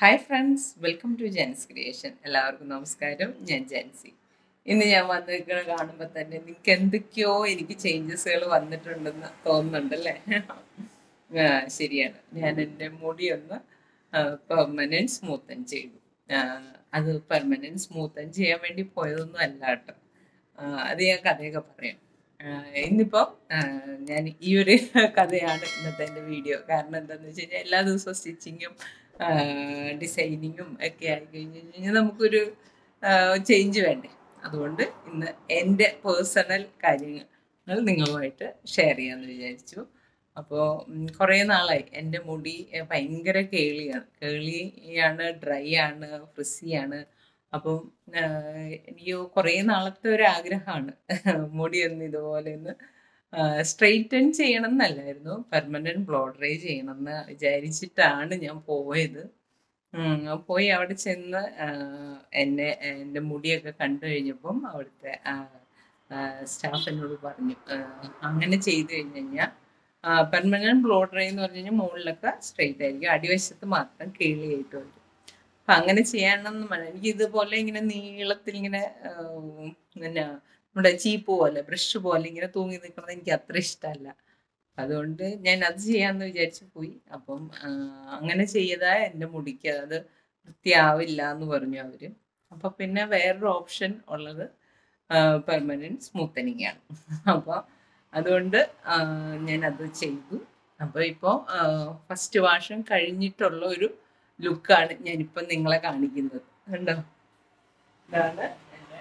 hi friends welcome to Jen's creation എല്ലാവർക്കും നമസ്കാരം ഞാൻ ജെൻസി ഇന്ന് ഞാൻ വന്നിരിക്കണ കാണുമ്പോൾ തന്നെ നിങ്ങൾക്ക് എന്തൊക്കെയോ എനിക്ക് ചേഞ്ചസുകൾ വന്നിട്ടുണ്ടെന്ന് തോന്നുന്നുണ്ടല്ലേ ആ, ശരിയാണ് ഞാൻ എൻ്റെ മുടി ഒന്ന് പെർമനൻറ്റ് സ്മൂത്തൻ ചെയ്തു ആ, അത് പെർമനൻറ്റ് സ്മൂത്തൻ ചെയ്യാൻ വേണ്ടി പോയതൊന്നും അല്ല കേട്ടോ ആ, അത് ഞാൻ കഥയൊക്കെ പറയാം ആ, ഇന്നിപ്പോ ആ, ഞാൻ ഈ ഒരു കഥയാണ് ഇന്നത്തെ എൻ്റെ വീഡിയോ കാരണം എന്താണെന്ന് വെച്ച് കഴിഞ്ഞാൽ എല്ലാ ദിവസവും സ്റ്റിച്ചിങ്ങും ഡിസൈനിങ്ങും ഒക്കെ ആയി കഴിഞ്ഞ് കഴിഞ്ഞാൽ നമുക്കൊരു ചേഞ്ച് വേണ്ടേ അതുകൊണ്ട് ഇന്ന് എൻ്റെ പേഴ്സണൽ കാര്യങ്ങൾ നിങ്ങളുമായിട്ട് ഷെയർ ചെയ്യാമെന്ന് വിചാരിച്ചു അപ്പോൾ കുറേ നാളായി എൻ്റെ മുടി ഏഹ്, ഭയങ്കര കേളിയാണ് കേളിയാണ് ഡ്രൈ ആണ് ഫ്രിസിയാണ് അപ്പം ആഹ്, എനിക്ക് കുറേ നാളത്തെ ഒരു ആഗ്രഹമാണ് മുടി ഒന്ന് ഇതുപോലെ ഒന്ന് സ്ട്രെയിറ്റൻ ചെയ്യണം എന്നല്ലായിരുന്നു പെർമനന്റ് ബ്ലോ ഡ്രൈ ചെയ്യണം എന്ന് വിചാരിച്ചിട്ടാണ് ഞാൻ പോയത് ഉം, പോയി അവിടെ ചെന്ന് ആഹ്, എന്നെ എൻ്റെ മുടിയൊക്കെ കണ്ടു കഴിഞ്ഞപ്പം അവിടുത്തെ സ്റ്റാഫ് എന്നോട് പറഞ്ഞു ആഹ്, അങ്ങനെ ചെയ്തു കഴിഞ്ഞ് കഴിഞ്ഞാൽ പെർമനന്റ് ബ്ലോ ഡ്രൈ എന്ന് പറഞ്ഞു കഴിഞ്ഞാൽ മുകളിലൊക്കെ സ്ട്രെയിറ്റ് ആയിരിക്കും അടിവശത്ത് മാത്രം കേളിയായിട്ട് വരും അപ്പൊ അങ്ങനെ ചെയ്യണമെന്ന് പറഞ്ഞു എനിക്ക് ഇതുപോലെ ഇങ്ങനെ നീളത്തിൽ ഇങ്ങനെ ആഹ്, പിന്നെ നമ്മുടെ ചീപ്പ് പോലെ ബ്രഷ് പോലെ ഇങ്ങനെ തൂങ്ങി നിൽക്കുന്നത് എനിക്ക് അത്ര ഇഷ്ടമല്ല അതുകൊണ്ട് ഞാൻ അത് ചെയ്യാന്ന് വിചാരിച്ചു പോയി അപ്പം ആഹ്, അങ്ങനെ ചെയ്താൽ എൻ്റെ മുടിക്ക് അത് വൃത്തിയാവില്ല എന്ന് പറഞ്ഞു അവര് അപ്പൊ പിന്നെ വേറൊരു ഓപ്ഷൻ ഉള്ളത് പെർമനന്റ് സ്മൂത്തനിങ് ആണ് അപ്പോൾ അതുകൊണ്ട് ആഹ്, ഞാൻ അത് ചെയ്തു അപ്പോൾ ഇപ്പോൾ ഫസ്റ്റ് വാഷം കഴിഞ്ഞിട്ടുള്ള ഒരു ലുക്കാണ് ഞാനിപ്പം നിങ്ങളെ കാണിക്കുന്നത് കണ്ടോ ഇതാണ് എൻ്റെ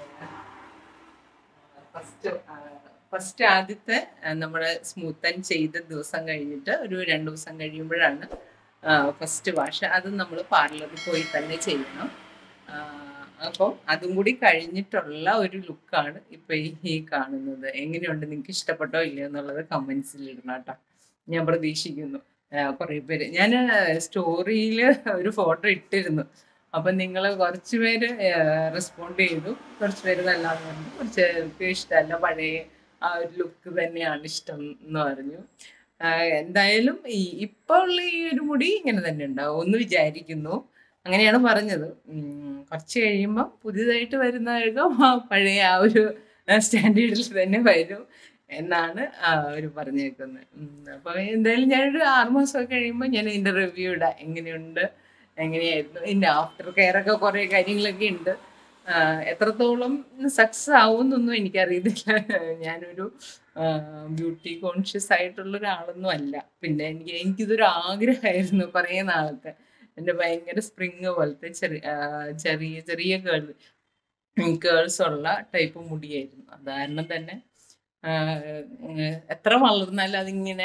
ഫസ്റ്റ് ഫസ്റ്റ് ആദ്യത്തെ നമ്മൾ സ്മൂത്തൻ ചെയ്ത ദിവസം കഴിഞ്ഞിട്ട് ഒരു രണ്ട് ദിവസം കഴിയുമ്പോഴാണ് ഫസ്റ്റ് വാഷ് അത് നമ്മൾ പാർലറിൽ പോയി തന്നെ ചെയ്യണം അപ്പോൾ അതും കൂടി കഴിഞ്ഞിട്ടുള്ള ഒരു ലുക്കാണ് ഇപ്പൊ ഈ ഈ കാണുന്നത് എങ്ങനെയുണ്ട് നിങ്ങൾക്ക് ഇഷ്ടപ്പെട്ടോ ഇല്ലയോ എന്നുള്ളത് കമന്റ്സിൽ ഇടണം കേട്ടോ ഞാൻ പ്രതീക്ഷിക്കുന്നു കുറെ പേര് ഞാൻ സ്റ്റോറിയിൽ ഒരു ഫോട്ടോ ഇട്ടിരുന്നു അപ്പൊ നിങ്ങൾ കുറച്ച് പേര് റെസ്പോണ്ട് ചെയ്തു കുറച്ച് പേര് നല്ലതെന്ന് പറഞ്ഞു കുറച്ച് പേർക്ക് ഇഷ്ടമല്ല പഴയ ആ ഒരു ലുക്ക് തന്നെയാണ് ഇഷ്ടം എന്ന് പറഞ്ഞു ആഹ് എന്തായാലും ഈ ഇപ്പൊ ഉള്ള ഈ ഒരു മുടി ഇങ്ങനെ തന്നെ ഉണ്ടാവും ഒന്ന് വിചാരിക്കുന്നു അങ്ങനെയാണ് പറഞ്ഞത് ഉം, കുറച്ച് കഴിയുമ്പോൾ പുതിയതായിട്ട് വരുന്ന കഴുകം ആ പഴയ ആ ഒരു സ്റ്റാൻഡേർഡിൽ തന്നെ വരും എന്നാണ് അവർ പറഞ്ഞേക്കുന്നത് ഉം, അപ്പൊ എന്തായാലും ഞാനൊരു ആറുമാസമൊക്കെ കഴിയുമ്പോൾ ഞാൻ ഇതിന്റെ റിവ്യൂ ഇടാം എങ്ങനെയുണ്ട് എങ്ങനെയായിരുന്നു ഇതിന്റെ ആഫ്റ്റർ കെയർ ഒക്കെ കുറെ കാര്യങ്ങളൊക്കെ ഉണ്ട് ആഹ് എത്രത്തോളം സക്സസ് ആവുമെന്നൊന്നും എനിക്കറിയത്തില്ല ഞാനൊരു ബ്യൂട്ടി കോൺഷ്യസ് ആയിട്ടുള്ള ഒരാളൊന്നും അല്ല പിന്നെ എനിക്ക് എനിക്കിതൊരു ആഗ്രഹമായിരുന്നു കുറേ നാളത്തെ എൻ്റെ ഭയങ്കര സ്പ്രിങ് പോലത്തെ ചെറിയ ആഹ് ചെറിയ ചെറിയ കേൾ കേൾസ് ഉള്ള ടൈപ്പ് മുടിയായിരുന്നു അത് കാരണം തന്നെ ആഹ് ഉം എത്ര വളർന്നാലും അതിങ്ങനെ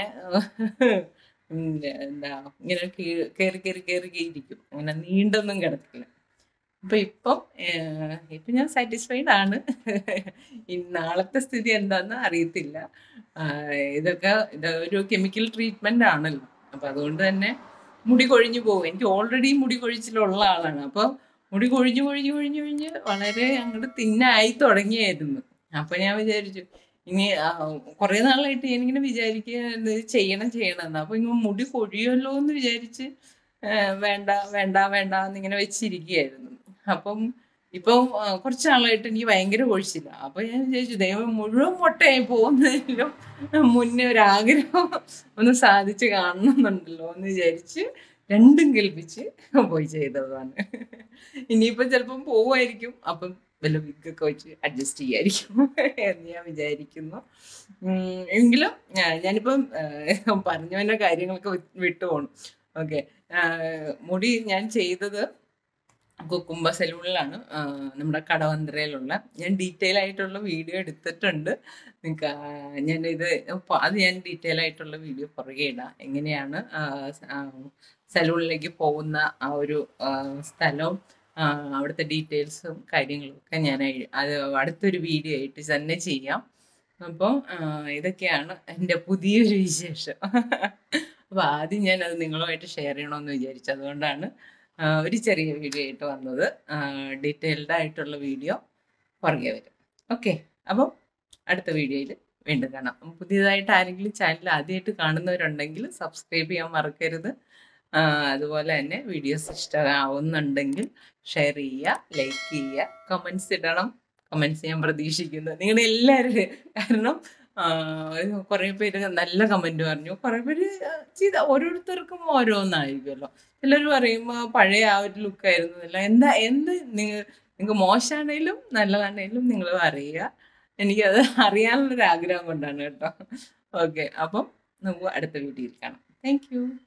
ഉം എന്താ ഇങ്ങനെ കീ- കേറി കേറി കേറി ഇരിക്കും അങ്ങനെ നീണ്ടൊന്നും കിടക്കില്ല അപ്പൊ ഇപ്പം ഏഹ്, ഇപ്പൊ ഞാൻ സാറ്റിസ്ഫൈഡ് ആണ് ഈ നാളത്തെ സ്ഥിതി എന്താന്ന് അറിയത്തില്ല ആഹ് ഇതൊക്കെ ഇത് ഒരു കെമിക്കൽ ട്രീറ്റ്മെന്റ് ആണല്ലോ അപ്പൊ അതുകൊണ്ട് തന്നെ മുടി കൊഴിഞ്ഞു പോകും എനിക്ക് ഓൾറെഡി മുടി കൊഴിച്ചിലുള്ള ആളാണ് അപ്പൊ മുടി കൊഴിഞ്ഞു കൊഴിഞ്ഞു കൊഴിഞ്ഞു കൊഴിഞ്ഞ് വളരെ അങ്ങോട്ട് തിന്നായി തുടങ്ങിയായിരുന്നു അപ്പൊ ഞാൻ വിചാരിച്ചു ഇനി കുറെ നാളായിട്ട് ഞാനിങ്ങനെ വിചാരിക്കുക ഇത് ചെയ്യണം ചെയ്യണം എന്ന് അപ്പൊ ഇങ്ങനെ മുടി കൊഴിയുമല്ലോ എന്ന് വിചാരിച്ച് ആ, വേണ്ട വേണ്ട വേണ്ട എന്നിങ്ങനെ വെച്ചിരിക്കുകയായിരുന്നു അപ്പം ഇപ്പം ആ, കുറച്ച് നാളായിട്ട് എനിക്ക് ഭയങ്കര കൊഴിച്ചില്ല അപ്പൊ ഞാൻ വിചാരിച്ചു ദൈവം മുഴുവൻ മുട്ടയായി പോകുന്നതിലും മുന്നേ ഒരു ആഗ്രഹം ഒന്ന് സാധിച്ച് കാണണമെന്നുണ്ടല്ലോ എന്ന് വിചാരിച്ച് രണ്ടും കേൾപ്പിച്ച് പോയി ചെയ്തതാണ് ഇനിയിപ്പോ ചിലപ്പം പോവുമായിരിക്കും അപ്പം വല്ല വിഗൊക്കെ വെച്ച് അഡ്ജസ്റ്റ് ചെയ്യായിരിക്കും എന്ന് ഞാൻ വിചാരിക്കുന്നു ഉം, എങ്കിലും ആ, ഞാനിപ്പം ആ, പറഞ്ഞവന്റെ കാര്യങ്ങളൊക്കെ വി- വിട്ടുപോകണം ഓക്കെ മുടി ഞാൻ ചെയ്തത് കുക്കുംബ സലൂണിലാണ് ആ, നമ്മുടെ കടവന്ത്രയിലുള്ള ഞാൻ ഡീറ്റെയിൽ ആയിട്ടുള്ള വീഡിയോ എടുത്തിട്ടുണ്ട് നിങ്ങൾക്ക് ഞാൻ ഇത് പ- അത് ഞാൻ ഡീറ്റെയിൽ ആയിട്ടുള്ള വീഡിയോ പുറകെ ഇടാം എങ്ങനെയാണ് സലൂണിലേക്ക് പോകുന്ന ആ ഒരു ആ, സ്ഥലവും ആ, അവിടുത്തെ ഡീറ്റെയിൽസും കാര്യങ്ങളും ഒക്കെ ഞാൻ അയ്- അത് അടുത്തൊരു വീഡിയോ ആയിട്ട് തന്നെ ചെയ്യാം അപ്പോൾ ഇതൊക്കെയാണ് എൻ്റെ പുതിയൊരു വിശേഷം അപ്പോൾ ആദ്യം ഞാൻ അത് നിങ്ങളുമായിട്ട് ഷെയർ ചെയ്യണമെന്ന് വിചാരിച്ചു അതുകൊണ്ടാണ് ആ, ഒരു ചെറിയ വീഡിയോ ആയിട്ട് വന്നത് ഡീറ്റെയിൽഡ് ആയിട്ടുള്ള വീഡിയോ പുറകെ വരും ഓക്കെ അപ്പം അടുത്ത വീഡിയോയിൽ വീണ്ടും കാണാം പുതിയതായിട്ട് ആരെങ്കിലും ചാനൽ ആദ്യമായിട്ട് കാണുന്നവരുണ്ടെങ്കിൽ സബ്സ്ക്രൈബ് ചെയ്യാൻ മറക്കരുത് ആ, അതുപോലെ തന്നെ വീഡിയോസ് ഇഷ്ടമാവുന്നുണ്ടെങ്കിൽ ഷെയർ ചെയ്യുക ലൈക്ക് ചെയ്യുക കമൻസ് ഇടണം കമൻസ് ഞാൻ പ്രതീക്ഷിക്കുന്നു നിങ്ങളുടെ എല്ലാവരും കാരണം കുറേ പേര് നല്ല കമൻറ്റ് പറഞ്ഞു കുറേ പേര് ചെയ്ത ഓരോരുത്തർക്കും ഓരോന്നായിരിക്കുമല്ലോ ചിലർ പറയുമ്പോൾ പഴയ ആ ഒരു ലുക്കായിരുന്നു അല്ല എന്താ എന്ത് നിങ്ങൾ നിങ്ങൾക്ക് മോശമാണേലും നല്ലതാണേലും നിങ്ങൾ പറയുക എനിക്കത് അറിയാനുള്ളൊരു ആഗ്രഹം കൊണ്ടാണ് കേട്ടോ ഓക്കെ അപ്പം നമുക്ക് അടുത്ത വീഡിയോയിൽ കാണാം താങ്ക് യു